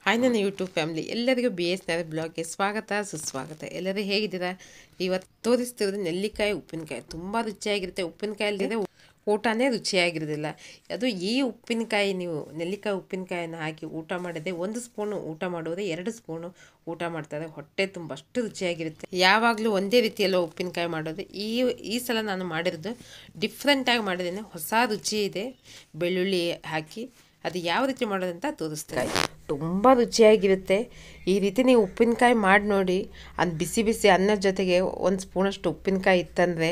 hi ನನ್ನ YouTube family ಎಲ್ಲರಿಗೂ B S ನ್ಯಾರ ಬ್ಲಾಗ್ಗೆ ಸ್ವಾಗತ ಸುಸ್ವಾಗತ ಎಲ್ಲರೂ ಹೇಗಿದ್ದೀರಾ ಇವತ್ತು ತೋರಿಸ್ತಿರೋದು ನೆಲ್ಲಿಕಾಯಿ ಉಪ್ಪಿನಕಾಯಿ ತುಂಬ ರುಚಿಯಾಗಿರುತ್ತೆ ಉಪ್ಪಿನಕಾಯಿ ಅಲ್ಲದೆ ಊಟನೇ ರುಚಿಯಾಗಿರೋದಿಲ್ಲ ಅದು ಈ ಉಪ್ಪಿನಕಾಯಿ ನೀವು ನೆಲ್ಲಿಕಾಯಿ ಉಪ್ಪಿನಕಾಯಿನ ಹಾಕಿ ಊಟ ಮಾಡಿದೆ ಒಂದು ಸ್ಪೂನು ಊಟ ಮಾಡೋದೇ ಎರಡು ಸ್ಪೂನು ಊಟ ಮಾಡ್ತಾರೆ ಹೊಟ್ಟೆ ತುಂಬ ಅಷ್ಟು ರುಚಿಯಾಗಿರುತ್ತೆ ಯಾವಾಗಲೂ ಒಂದೇ ರೀತಿಯಲ್ಲ ಉಪ್ಪಿನಕಾಯಿ ಮಾಡೋದು ಈ ಈ ಸಲ ನಾನು ಮಾಡಿರೋದು ಡಿಫ್ರೆಂಟಾಗಿ ಮಾಡಿದ್ದೇನೆ ಹೊಸ ರುಚಿ ಇದೆ ಬೆಳ್ಳುಳ್ಳಿ ಹಾಕಿ ಅದು ಯಾವ ರೀತಿ ಮಾಡೋದಂತ ತೋರಿಸ್ತಾರೆ ತುಂಬ ರುಚಿಯಾಗಿರುತ್ತೆ ಈ ರೀತಿ ನೀವು ಉಪ್ಪಿನಕಾಯಿ ಮಾಡಿ ನೋಡಿ ಅದು ಬಿಸಿ ಬಿಸಿ ಅನ್ನದ ಜೊತೆಗೆ ಒಂದು ಸ್ಪೂನಷ್ಟು ಉಪ್ಪಿನಕಾಯಿ ಇತ್ತಂದರೆ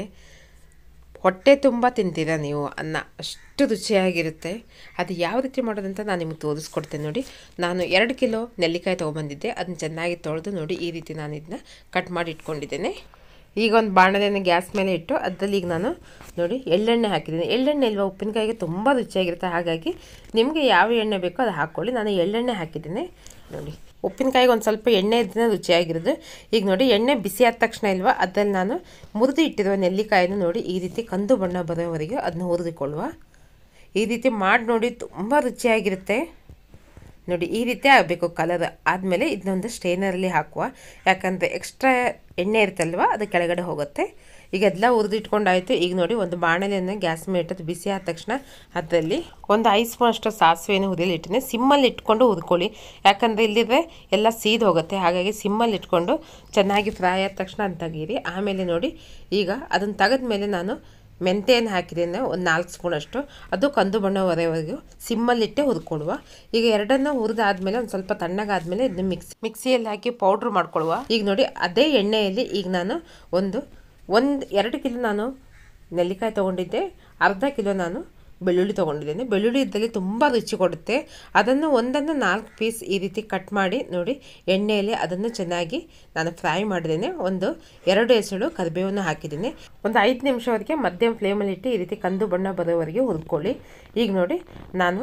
ಹೊಟ್ಟೆ ತುಂಬ ತಿಂತೀರ ನೀವು ಅನ್ನ ಅಷ್ಟು ರುಚಿಯಾಗಿರುತ್ತೆ ಅದು ಯಾವ ರೀತಿ ಮಾಡೋದಂತ ನಾನು ನಿಮಗೆ ತೋರಿಸ್ಕೊಡ್ತೇನೆ ನೋಡಿ ನಾನು ಎರಡು ಕಿಲೋ ನೆಲ್ಲಿಕಾಯಿ ತೊಗೊಂಬಂದಿದ್ದೆ ಅದನ್ನ ಚೆನ್ನಾಗಿ ತೊಳೆದು ನೋಡಿ ಈ ರೀತಿ ನಾನು ಇದನ್ನ ಕಟ್ ಮಾಡಿ ಇಟ್ಕೊಂಡಿದ್ದೇನೆ ಈಗ ಒಂದು ಬಾಣಲೆಯನ್ನು ಗ್ಯಾಸ್ ಮೇಲೆ ಇಟ್ಟು ಅದರಲ್ಲಿ ಈಗ ನಾನು ನೋಡಿ ಎಳ್ಳೆಣ್ಣೆ ಹಾಕಿದ್ದೀನಿ ಎಳ್ಳೆಣ್ಣೆ ಇಲ್ವಾ ಉಪ್ಪಿನಕಾಯಿಗೆ ತುಂಬ ರುಚಿಯಾಗಿರುತ್ತೆ ಹಾಗಾಗಿ ನಿಮಗೆ ಯಾವ ಎಣ್ಣೆ ಬೇಕೋ ಅದು ಹಾಕ್ಕೊಳ್ಳಿ ನಾನು ಎಳ್ಳೆಣ್ಣೆ ಹಾಕಿದ್ದೀನಿ ನೋಡಿ ಉಪ್ಪಿನಕಾಯಿಗೆ ಒಂದು ಸ್ವಲ್ಪ ಎಣ್ಣೆ ಇದ್ರೆ ರುಚಿಯಾಗಿರೋದು ಈಗ ನೋಡಿ ಎಣ್ಣೆ ಬಿಸಿ ಆದ ತಕ್ಷಣ ಇಲ್ವಾ ಅದ್ರಲ್ಲಿ ನಾನು ಮುರಿದು ಇಟ್ಟಿರುವ ನೆಲ್ಲಿಕಾಯಿನ ನೋಡಿ ಈ ರೀತಿ ಕಂದು ಬಣ್ಣ ಬರೋವರೆಗೆ ಅದನ್ನ ಹುರಿದುಕೊಳ್ಳುವ ಈ ರೀತಿ ಮಾಡಿ ನೋಡಿ ತುಂಬ ರುಚಿಯಾಗಿರುತ್ತೆ ನೋಡಿ ಈ ರೀತಿ ಆಗಬೇಕು ಕಲರ್ ಆದಮೇಲೆ ಇದನ್ನೊಂದು ಸ್ಟೇನರಲ್ಲಿ ಹಾಕುವ ಯಾಕಂದರೆ ಎಕ್ಸ್ಟ್ರಾ ಎಣ್ಣೆ ಇರುತ್ತಲ್ವ ಅದು ಕೆಳಗಡೆ ಹೋಗುತ್ತೆ ಈಗ ಎಲ್ಲ ಹುರಿದಿಟ್ಕೊಂಡಾಯಿತು ಈಗ ನೋಡಿ ಒಂದು ಬಾಣಲೆಯನ್ನು ಗ್ಯಾಸ್ ಮೇಲೆ ಇಟ್ಟದ್ದು ಬಿಸಿ ಆದ ತಕ್ಷಣ ಅದರಲ್ಲಿ ಒಂದು ಐದು ಸ್ಪೂನ್ ಅಷ್ಟು ಸಾಸಿವೆಯನ್ನು ಹುರಿಯಲ್ಲಿ ಇಟ್ಟಿನಿ ಸಿಮ್ಮಲ್ಲಿ ಇಟ್ಕೊಂಡು ಹುರ್ಕೊಳ್ಳಿ ಯಾಕಂದರೆ ಇಲ್ಲಿದ್ರೆ ಎಲ್ಲ ಸೀದ್ ಹೋಗುತ್ತೆ ಹಾಗಾಗಿ ಸಿಮ್ಮಲ್ಲಿ ಇಟ್ಕೊಂಡು ಚೆನ್ನಾಗಿ ಫ್ರೈ ಆದ ತಕ್ಷಣ ಅದು ತೆಗೀರಿ ಆಮೇಲೆ ನೋಡಿ ಈಗ ಅದನ್ನು ತೆಗೆದ ಮೇಲೆ ನಾನು ಮೆಂತೆಯನ್ನು ಹಾಕಿದ್ದೇನೆ ಒಂದು ನಾಲ್ಕು ಸ್ಪೂನಷ್ಟು ಅದು ಕಂದು ಬಣ್ಣ ಹೊರೆವರೆಗೂ ಸಿಮ್ಮಲ್ಲಿಟ್ಟೆ ಹುರ್ಕೊಳ್ಳುವ ಈಗ ಎರಡನ್ನು ಹುರಿದಾದ್ಮೇಲೆ ಒಂದು ಸ್ವಲ್ಪ ತಣ್ಣಗಾದ್ಮೇಲೆ ಇದನ್ನ ಮಿಕ್ಸಿ ಮಿಕ್ಸಿಯಲ್ಲಿ ಹಾಕಿ ಪೌಡ್ರ್ ಮಾಡ್ಕೊಳ್ಳುವ ಈಗ ನೋಡಿ ಅದೇ ಎಣ್ಣೆಯಲ್ಲಿ ಈಗ ನಾನು ಒಂದು ಒಂದು ಎರಡು ಕಿಲೋ ನಾನು ನೆಲ್ಲಿಕಾಯಿ ತೊಗೊಂಡಿದ್ದೆ ಅರ್ಧ ಕಿಲೋ ನಾನು ಬೆಳ್ಳುಳ್ಳಿ ತೊಗೊಂಡಿದ್ದೇನೆ ಬೆಳ್ಳುಳ್ಳಿ ಇದ್ದಲ್ಲಿ ತುಂಬ ರುಚಿ ಕೊಡುತ್ತೆ ಅದನ್ನು ಒಂದನ್ನು ನಾಲ್ಕು ಪೀಸ್ ಈ ರೀತಿ ಕಟ್ ಮಾಡಿ ನೋಡಿ ಎಣ್ಣೆಯಲ್ಲಿ ಅದನ್ನು ಚೆನ್ನಾಗಿ ನಾನು ಫ್ರೈ ಮಾಡಿದ್ದೇನೆ ಒಂದು ಎರಡು ಎಸಳು ಕರಿಬೇವನ್ನು ಹಾಕಿದ್ದೀನಿ ಒಂದು ಐದು ನಿಮಿಷವರೆಗೆ ಮಧ್ಯಮ ಫ್ಲೇಮಲ್ಲಿ ಇಟ್ಟು ಈ ರೀತಿ ಕಂದು ಬಣ್ಣ ಬರೋವರೆಗೆ ಹುರ್ಕೊಳ್ಳಿ ಈಗ ನೋಡಿ ನಾನು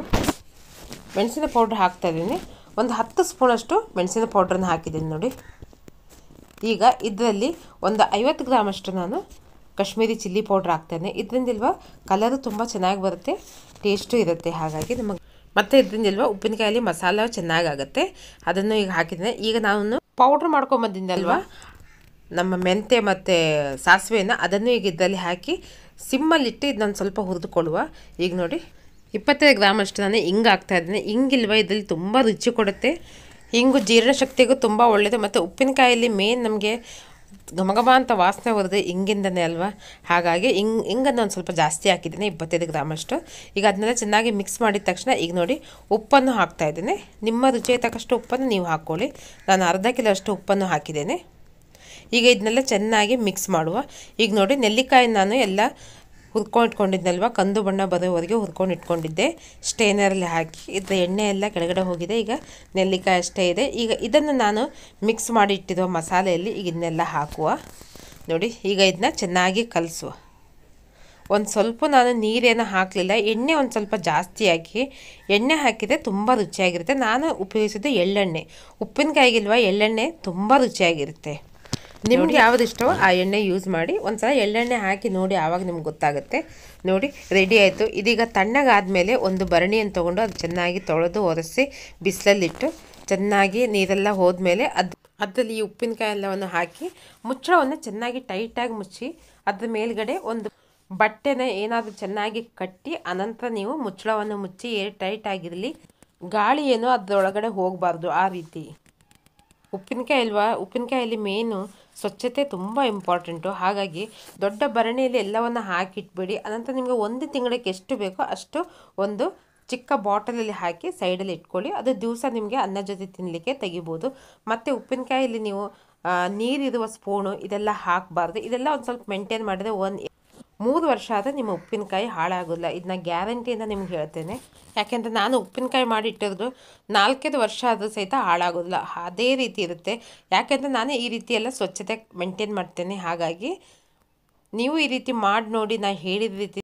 ಮೆಣಸಿನ ಪೌಡ್ರ್ ಹಾಕ್ತಾ ಇದ್ದೀನಿ ಒಂದು ಹತ್ತು ಸ್ಪೂನಷ್ಟು ಮೆಣಸಿನ ಪೌಡ್ರನ್ನ ಹಾಕಿದ್ದೀನಿ ನೋಡಿ ಈಗ ಇದರಲ್ಲಿ ಒಂದು ಐವತ್ತು ಗ್ರಾಮಷ್ಟು ನಾನು ಕಾಶ್ಮೀರಿ ಚಿಲ್ಲಿ ಪೌಡ್ರ್ ಹಾಕ್ತೇನೆ ಇದರಿಂದಿಲ್ವ ಕಲರು ತುಂಬ ಚೆನ್ನಾಗಿ ಬರುತ್ತೆ ಟೇಸ್ಟು ಇರುತ್ತೆ ಹಾಗಾಗಿ ನಮಗೆ ಮತ್ತು ಇದರಿಂದಿಲ್ವ ಉಪ್ಪಿನಕಾಯಲ್ಲಿ ಮಸಾಲ ಚೆನ್ನಾಗಾಗುತ್ತೆ ಅದನ್ನು ಈಗ ಹಾಕಿದ್ದೇನೆ ಈಗ ನಾನು ಪೌಡ್ರ್ ಮಾಡ್ಕೊಂಬಂದಿದ್ದಲ್ವ ನಮ್ಮ ಮೆಂತೆ ಮತ್ತು ಸಾಸಿವೆಯನ್ನು ಅದನ್ನು ಈಗ ಇದರಲ್ಲಿ ಹಾಕಿ ಸಿಮ್ಮಲ್ಲಿಟ್ಟು ಇದನ್ನು ಸ್ವಲ್ಪ ಹುರಿದುಕೊಳ್ಳುವ ಈಗ ನೋಡಿ ಇಪ್ಪತ್ತೈದು ಗ್ರಾಮಷ್ಟು ನಾನು ಹಿಂಗೆ ಹಾಕ್ತಾ ಇದ್ದೀನಿ ಹಿಂಗಿಲ್ವ ಇದರಲ್ಲಿ ತುಂಬ ರುಚಿ ಕೊಡುತ್ತೆ ಹಿಂಗು ಜೀರ್ಣಶಕ್ತಿಗೂ ತುಂಬ ಒಳ್ಳೆಯದು ಮತ್ತು ಉಪ್ಪಿನಕಾಯಲ್ಲಿ ಮೇನ್ ನಮಗೆ ಘಮಘಮ ಅಂತ ವಾಸನೆ ಬರೋದು ಹಿಂಗಿಂದನೇ ಅಲ್ವಾ ಹಾಗಾಗಿ ಹಿಂಗೆ ಹಿಂಗನ್ನು ಒಂದು ಸ್ವಲ್ಪ ಜಾಸ್ತಿ ಹಾಕಿದ್ದೀನಿ ಇಪ್ಪತ್ತೈದು ಗ್ರಾಮಷ್ಟು ಈಗ ಅದನ್ನೆಲ್ಲ ಚೆನ್ನಾಗಿ ಮಿಕ್ಸ್ ಮಾಡಿದ ತಕ್ಷಣ ಈಗ ನೋಡಿ ಉಪ್ಪನ್ನು ಹಾಕ್ತಾ ಇದ್ದೇನೆ ನಿಮ್ಮ ರುಚಿಗೆ ತಕ್ಕಷ್ಟು ಉಪ್ಪನ್ನು ನೀವು ಹಾಕ್ಕೊಳ್ಳಿ ನಾನು ಅರ್ಧ ಕಿಲೋ ಅಷ್ಟು ಉಪ್ಪನ್ನು ಹಾಕಿದ್ದೇನೆ ಈಗ ಇದನ್ನೆಲ್ಲ ಚೆನ್ನಾಗಿ ಮಿಕ್ಸ್ ಮಾಡುವ ಈಗ ನೋಡಿ ನೆಲ್ಲಿಕಾಯಿ ನಾನು ಎಲ್ಲ ಹುರ್ಕೊಂಡು ಇಟ್ಕೊಂಡಿದ್ನಲ್ವ ಕಂದು ಬಣ್ಣ ಬರೋವರೆಗೆ ಹುರ್ಕೊಂಡು ಇಟ್ಕೊಂಡಿದ್ದೆ ಸ್ಟೇನರಲ್ಲಿ ಹಾಕಿ ಇದರ ಎಣ್ಣೆ ಎಲ್ಲ ಕೆಳಗಡೆ ಹೋಗಿದೆ ಈಗ ನೆಲ್ಲಿಕಾಯಿ ಅಷ್ಟೇ ಇದೆ ಈಗ ಇದನ್ನು ನಾನು ಮಿಕ್ಸ್ ಮಾಡಿ ಇಟ್ಟಿರೋ ಮಸಾಲೆಯಲ್ಲಿ ಈಗ ಇದನ್ನೆಲ್ಲ ಹಾಕುವ ನೋಡಿ ಈಗ ಇದನ್ನ ಚೆನ್ನಾಗಿ ಕಲಿಸುವ ಒಂದು ಸ್ವಲ್ಪ ನಾನು ನೀರೇನು ಹಾಕಲಿಲ್ಲ ಎಣ್ಣೆ ಒಂದು ಸ್ವಲ್ಪ ಜಾಸ್ತಿ ಹಾಕಿ ಎಣ್ಣೆ ಹಾಕಿದರೆ ತುಂಬ ರುಚಿಯಾಗಿರುತ್ತೆ ನಾನು ಉಪಯೋಗಿಸಿದ್ದು ಎಳ್ಳೆಣ್ಣೆ ಉಪ್ಪಿನಕಾಯಿಗಿಲ್ವ ಎಳ್ಳೆಣ್ಣೆ ತುಂಬ ರುಚಿಯಾಗಿರುತ್ತೆ ನಿಮ್ಗೆ ಯಾವ್ದು ಇಷ್ಟವೋ ಆ ಎಣ್ಣೆ ಯೂಸ್ ಮಾಡಿ ಒಂದ್ಸಲ ಎಳ್ಳೆಣ್ಣೆ ಹಾಕಿ ನೋಡಿ ಆವಾಗ ನಿಮ್ಗೆ ಗೊತ್ತಾಗುತ್ತೆ ನೋಡಿ ರೆಡಿ ಆಯಿತು ಇದೀಗ ತಣ್ಣಗಾದ್ಮೇಲೆ ಒಂದು ಭರಣಿಯನ್ನು ತೊಗೊಂಡು ಅದು ಚೆನ್ನಾಗಿ ತೊಳೆದು ಒರೆಸಿ ಬಿಸಿಲಲ್ಲಿಟ್ಟು ಚೆನ್ನಾಗಿ ನೀರೆಲ್ಲ ಹೋದ್ಮೇಲೆ ಅದು ಅದರಲ್ಲಿ ಈ ಉಪ್ಪಿನಕಾಯಿ ಎಲ್ಲವನ್ನು ಹಾಕಿ ಮುಚ್ಚಳವನ್ನು ಚೆನ್ನಾಗಿ ಟೈಟಾಗಿ ಮುಚ್ಚಿ ಅದ್ರ ಮೇಲ್ಗಡೆ ಒಂದು ಬಟ್ಟೆನ ಏನಾದರೂ ಚೆನ್ನಾಗಿ ಕಟ್ಟಿ ಅನಂತರ ನೀವು ಮುಚ್ಚಳವನ್ನು ಮುಚ್ಚಿ ಏರ್ ಟೈಟ್ ಆಗಿರಲಿ ಗಾಳಿ ಏನು ಅದರೊಳಗಡೆ ಹೋಗಬಾರ್ದು ಆ ರೀತಿ ಉಪ್ಪಿನಕಾಯಿ ಅಲ್ವಾ ಉಪ್ಪಿನಕಾಯಲ್ಲಿ ಮೇನು ಸ್ವಚ್ಛತೆ ತುಂಬ ಇಂಪಾರ್ಟೆಂಟು ಹಾಗಾಗಿ ದೊಡ್ಡ ಭರಣಿಯಲ್ಲಿ ಎಲ್ಲವನ್ನು ಹಾಕಿಟ್ಬಿಡಿ ಅನಂತರ ನಿಮಗೆ ಒಂದು ತಿಂಗಳಿಗೆ ಎಷ್ಟು ಬೇಕೋ ಅಷ್ಟು ಒಂದು ಚಿಕ್ಕ ಬಾಟಲಲ್ಲಿ ಹಾಕಿ ಸೈಡಲ್ಲಿ ಇಟ್ಕೊಳ್ಳಿ ಅದು ದಿವಸ ನಿಮಗೆ ಅನ್ನ ಜೊತೆ ತಿನ್ನಲಿಕ್ಕೆ ತೆಗಿಬೋದು ಮತ್ತು ಉಪ್ಪಿನಕಾಯಲ್ಲಿ ನೀವು ನೀರಿರುವ ಸ್ಪೂನು ಇದೆಲ್ಲ ಹಾಕಬಾರ್ದು ಇದೆಲ್ಲ ಒಂದು ಸ್ವಲ್ಪ ಮೇಂಟೈನ್ ಮಾಡಿದ್ರೆ ಒಂದು ಮೂರು ವರ್ಷ ಆದರೆ ನಿಮ್ಮ ಉಪ್ಪಿನಕಾಯಿ ಹಾಳಾಗೋಲ್ಲ ಇದನ್ನ ಗ್ಯಾರಂಟಿಯಿಂದ ನಿಮ್ಗೆ ಹೇಳ್ತೇನೆ ಯಾಕೆಂದರೆ ನಾನು ಉಪ್ಪಿನಕಾಯಿ ಮಾಡಿ ಇಟ್ಟಿರೋದು ನಾಲ್ಕೈದು ವರ್ಷ ಆದರೂ ಸಹಿತ ಹಾಳಾಗೋದಿಲ್ಲ ಅದೇ ರೀತಿ ಇರುತ್ತೆ ಯಾಕೆಂದರೆ ನಾನು ಈ ರೀತಿ ಎಲ್ಲ ಸ್ವಚ್ಛತೆ ಮೇಂಟೈನ್ ಮಾಡ್ತೇನೆ ಹಾಗಾಗಿ ನೀವು ಈ ರೀತಿ ಮಾಡಿ ನೋಡಿ ನಾನು ಹೇಳಿದ ರೀತಿ